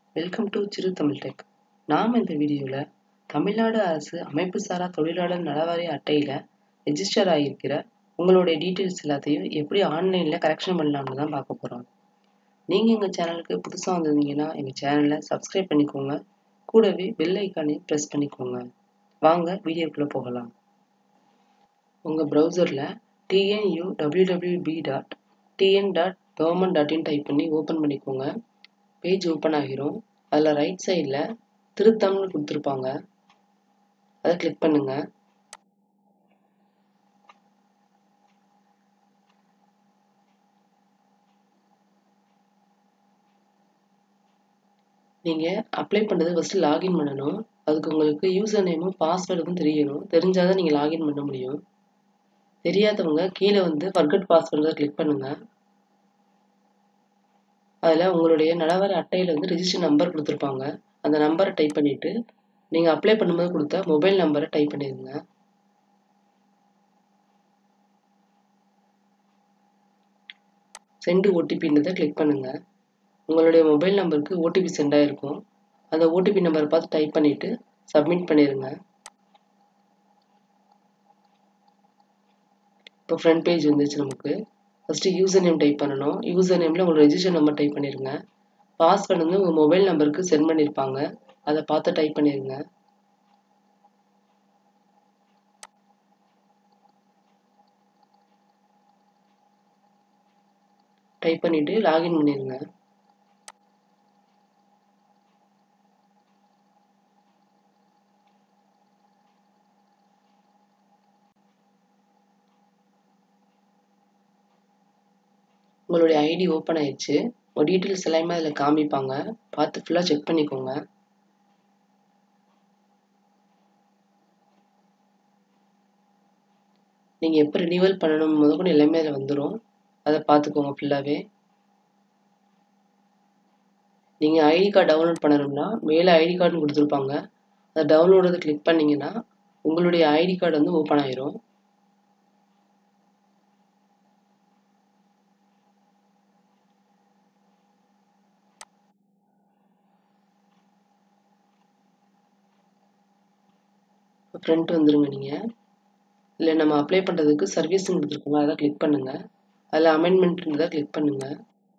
welcome to சிறு Tamil tech நாம் இந்த வீடியோவில் தமிழ்நாடு அரசு அமைப்பு சாரா தொழிலாளர் நலவாரிய அட்டையில் ரெஜிஸ்டர் ஆகியிருக்கிற உங்களுடைய டீட்டெயில்ஸ் எல்லாத்தையும் எப்படி ஆன்லைனில் கரெக்ஷன் பண்ணலாம்னு தான் பார்க்க போகிறோம் நீங்கள் எங்கள் சேனலுக்கு புதுசாக வந்திருந்தீங்கன்னா எங்கள் சேனலை சப்ஸ்கிரைப் பண்ணிக்கோங்க கூடவே பெல் ஐக்கானையும் ப்ரெஸ் பண்ணிக்கோங்க வாங்க வீடியோக்குள்ளே போகலாம் உங்கள் ப்ரௌசரில் TNU WWB dot TN dot government dot in type பண்ணி ஓப்பன் பண்ணிக்கோங்க பேஜ் ஓப்பன் ஆகிரும் அதில் ரைட் சைடில் திருத்தம்னு கொடுத்துருப்பாங்க அதை கிளிக் பண்ணுங்க நீங்கள் அப்ளை பண்ணுறது ஃபஸ்ட்டு லாகின் பண்ணணும் அதுக்கு உங்களுக்கு யூசர் நேமும் பாஸ்வேர்டும் தெரியணும் தெரிஞ்சால் தான் நீங்கள் லாகின் பண்ண முடியும் தெரியாதவங்க கீழே வந்து ஃபர்கட் பாஸ்வேர்டை கிளிக் பண்ணுங்கள் அதில் உங்களுடைய நலவர அட்டையில் வந்து ரிஜிஸ்டர் நம்பர் கொடுத்துருப்பாங்க அந்த நம்பரை டைப் பண்ணிவிட்டு நீங்கள் அப்ளை பண்ணும்போது கொடுத்த மொபைல் நம்பரை டைப் பண்ணிடுங்க சென்டு ஓடிபின்றதை கிளிக் பண்ணுங்கள் உங்களுடைய மொபைல் நம்பருக்கு ஓடிபி சென்ட் ஆகிருக்கும் அந்த ஓடிபி நம்பரை பார்த்து டைப் பண்ணிவிட்டு சப்மிட் பண்ணிடுங்க இப்போ ஃப்ரண்ட் பேஜ் வந்துச்சு நமக்கு ஃபஸ்ட்டு யூசர் நேம் டைப் பண்ணணும் யூசர் நேமில் உங்களோட ரெஜிஸ்டர் நம்பர் டைப் பண்ணிடுங்க பாஸ்வேர்டு வந்து உங்கள் மொபைல் நம்பருக்கு சென்ட் பண்ணியிருப்பாங்க அதை பார்த்து டைப் பண்ணிடுங்க டைப் பண்ணிவிட்டு லாகின் பண்ணிடுங்க உங்களுடைய ஐடி ஓப்பன் ஆயிடுச்சு உங்கள் டீட்டெயில்ஸ் எல்லாமே அதில் காமிப்பாங்க பார்த்து ஃபுல்லாக செக் பண்ணிக்கோங்க நீங்கள் எப்போ ரினியூவல் பண்ணணும் முத கூட எல்லாமே அதில் வந்துடும் அதை பார்த்துக்கோங்க ஃபுல்லாகவே நீங்கள் ஐடி கார்டு டவுன்லோட் பண்ணணும்னா மேலே ஐடி கார்டுன்னு கொடுத்துருப்பாங்க அதை டவுன்லோடு கிளிக் பண்ணிங்கன்னா உங்களுடைய ஐடி கார்டு வந்து ஓப்பன் ஆயிரும் ஃப்ரண்ட் வந்துருங்க நீங்கள் இல்லை நம்ம அப்ளை பண்ணுறதுக்கு சர்வீஸ்னு கொடுத்துருக்கோங்க அதை கிளிக் பண்ணுங்கள் அதில் அமெண்ட்மெண்ட்ன்றதை கிளிக் பண்ணுங்கள்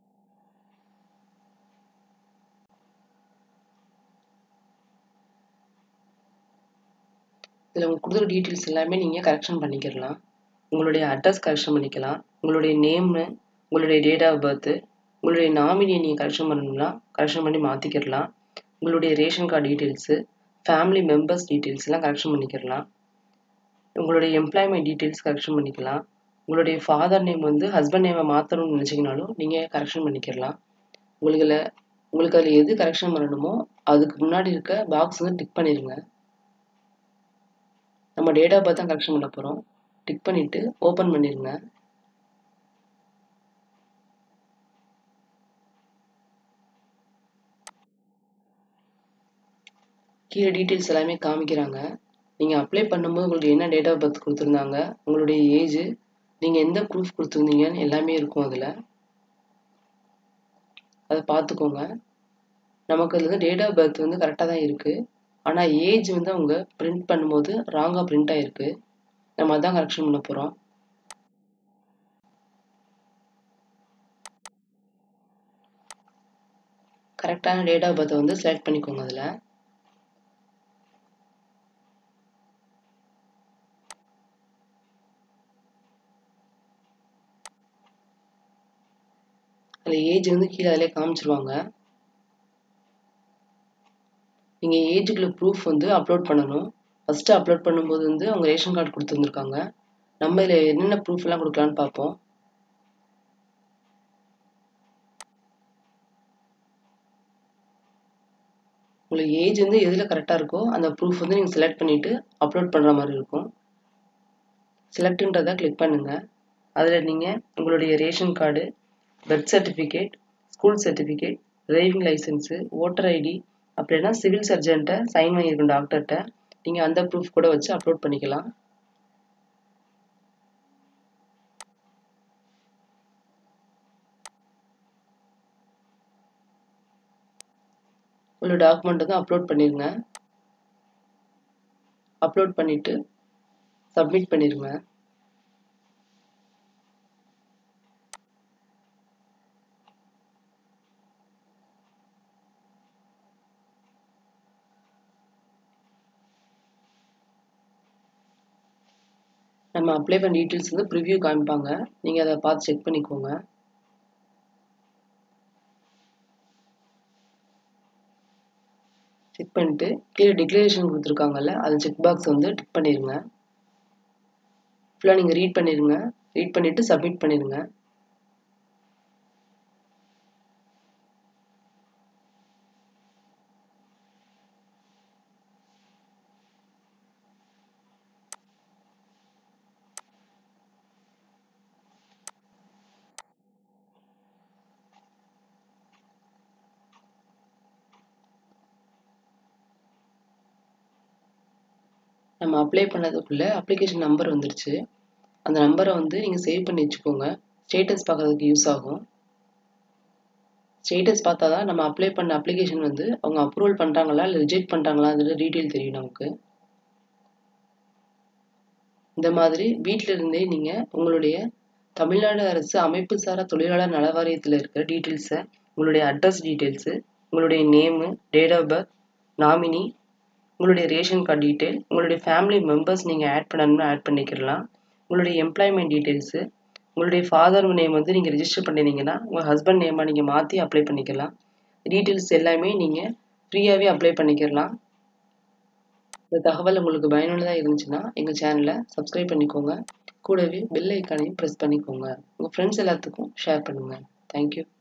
இதில் உங்களுக்கு கொடுக்குற டீட்டெயில்ஸ் எல்லாமே நீங்கள் கரெக்ஷன் பண்ணிக்கிடலாம் உங்களுடைய அட்ரஸ் கரெக்ஷன் பண்ணிக்கலாம் உங்களுடைய நேமு உங்களுடைய டேட் ஆஃப் பர்த்து உங்களுடைய நாமினியை நீங்கள் கரெக்ஷன் பண்ணணும்னா கரெக்ஷன் பண்ணி மாற்றிக்கிடலாம் உங்களுடைய ration card details family members details எல்லாம் கரெக்ஷன் பண்ணிக்கிடலாம் உங்களுடைய எம்ப்ளாய்மெண்ட் டீட்டெயில்ஸ் கரெக்ஷன் பண்ணிக்கலாம் உங்களுடைய ஃபாதர் நேம் வந்து ஹஸ்பண்ட் நேமை மாற்றணும்னு நினச்சிங்கனாலும் நீங்கள் கரெக்ஷன் பண்ணிக்கிடலாம் உங்களுக்கு உங்களுக்கு அதில் எது கரெக்ஷன் பண்ணணுமோ அதுக்கு முன்னாடி இருக்க பாக்ஸ் வந்து டிக் பண்ணிடுங்க நம்ம டேட் ஆஃப் பர்த் தான் கரெக்ஷன் பண்ண போகிறோம் டிக் பண்ணிவிட்டு ஓப்பன் பண்ணிடுங்க கீழே டீட்டெயில்ஸ் எல்லாமே காமிக்கிறாங்க நீங்கள் அப்ளை பண்ணும்போது உங்களுக்கு என்ன டேட் ஆஃப் பர்த் கொடுத்துருந்தாங்க உங்களுடைய ஏஜ் நீங்கள் எந்த ப்ரூஃப் கொடுத்துருந்தீங்கன்னு எல்லாமே இருக்கும் அதில் அதை பார்த்துக்கோங்க நமக்கு அதில் வந்து டேட் ஆஃப் பர்த் வந்து கரெக்டாக தான் இருக்குது ஆனால் ஏஜ் வந்து அவங்க பிரிண்ட் பண்ணும்போது ராங்காக பிரிண்ட் ஆகிருக்கு நம்ம அதான் கரெக்ஷன் பண்ண போகிறோம் கரெக்டான டேட் ஆஃப் பர்த்தை வந்து செலக்ட் பண்ணிக்கோங்க அதில் அதில் ஏஜ் வந்து கீழே அதிலே காமிச்சிருவாங்க நீங்கள் ஏஜுக்குள்ள ப்ரூஃப் வந்து அப்லோட் பண்ணணும் ஃபஸ்ட்டு அப்லோட் பண்ணும்போது வந்து அவங்க ரேஷன் கார்டு கொடுத்துருந்துருக்காங்க நம்ம இதில் என்னென்ன ப்ரூஃப் எல்லாம் கொடுக்கலான்னு பார்ப்போம் உங்களுக்கு ஏஜ் வந்து எதில் கரெக்டாக இருக்கோ அந்த ப்ரூஃப் வந்து நீங்கள் செலக்ட் பண்ணிவிட்டு அப்லோட் பண்ணுற மாதிரி இருக்கும் செலக்ட்ன்றதை கிளிக் பண்ணுங்கள் அதில் நீங்கள் உங்களுடைய ration card birth certificate school certificate driving licence voter ID அப்படின்னா சிவில் சர்ஜன்ட்டை சைன் பண்ணியிருக்கும் டாக்டர்கிட்ட நீங்கள் அந்த ப்ரூஃப் கூட வச்சு அப்லோட் பண்ணிக்கலாம் உங்களோட டாக்குமெண்ட் வந்து அப்லோட் பண்ணிடுங்க அப்லோட் பண்ணிவிட்டு சப்மிட் பண்ணிடுங்க நம்ம அப்ளை பண்ண டீட்டெயில்ஸ் வந்து ப்ரிவ்யூ காமிப்பாங்க நீங்கள் அதை பார்த்து செக் பண்ணிக்கோங்க செக் பண்ணிட்டு கீழே டிக்ளரேஷன் கொடுத்துருக்காங்கல்ல அது செக் பாக்ஸ் வந்து டிக் பண்ணிடுங்க ஃபுல்லாக நீங்கள் ரீட் பண்ணிடுங்க ரீட் பண்ணிவிட்டு சப்மிட் பண்ணிடுங்க நம்ம அப்ளை பண்ணதுக்குள்ளே அப்ளிகேஷன் நம்பர் வந்துருச்சு அந்த நம்பரை வந்து நீங்கள் சேவ் பண்ணி வச்சுக்கோங்க ஸ்டேட்டஸ் பார்க்குறதுக்கு யூஸ் ஆகும் ஸ்டேட்டஸ் பார்த்தா தான் நம்ம அப்ளை பண்ண அப்ளிகேஷன் வந்து அவங்க அப்ரூவல் பண்ணுறாங்களா இல்லை ரிஜெக்ட் பண்ணுறாங்களான்ற டீட்டெயில் தெரியும் நமக்கு இந்த மாதிரி வீட்டில் இருந்தே நீங்கள் உங்களுடைய தமிழ்நாடு அரசு அமைப்பு சாரா தொழிலாளர் நல வாரியத்தில் இருக்கிற டீட்டெயில்ஸை உங்களுடைய அட்ரஸ் டீட்டெயில்ஸு உங்களுடைய name date of birth nominee உங்களுடைய ரேஷன் கார்டு டீட்டெயில் உங்களுடைய ஃபேமிலி மெம்பர்ஸ் நீங்கள் ஆட் பண்ணணும்னு ஆட் பண்ணிக்கிறலாம் உங்களுடைய எம்ப்ளாய்மெண்ட் டீட்டெயில்ஸு உங்களுடைய ஃபாதர் நேம் வந்து நீங்கள் ரிஜிஸ்டர் பண்ணியிருந்தீங்கன்னா உங்கள் ஹஸ்பண்ட் நேமாக நீங்கள் மாற்றி அப்ளை பண்ணிக்கலாம் டீட்டெயில்ஸ் எல்லாமே நீங்கள் ஃப்ரீயாகவே அப்ளை பண்ணிக்கிறலாம் இந்த தகவல் உங்களுக்கு பயனுள்ளதாக இருந்துச்சுன்னா எங்கள் சேனலை சப்ஸ்கிரைப் பண்ணிக்கோங்க கூடவே பெல் ஐக்கானையும் ப்ரெஸ் பண்ணிக்கோங்க உங்கள் ஃப்ரெண்ட்ஸ் எல்லாத்துக்கும் ஷேர் பண்ணுங்கள் தேங்க்யூ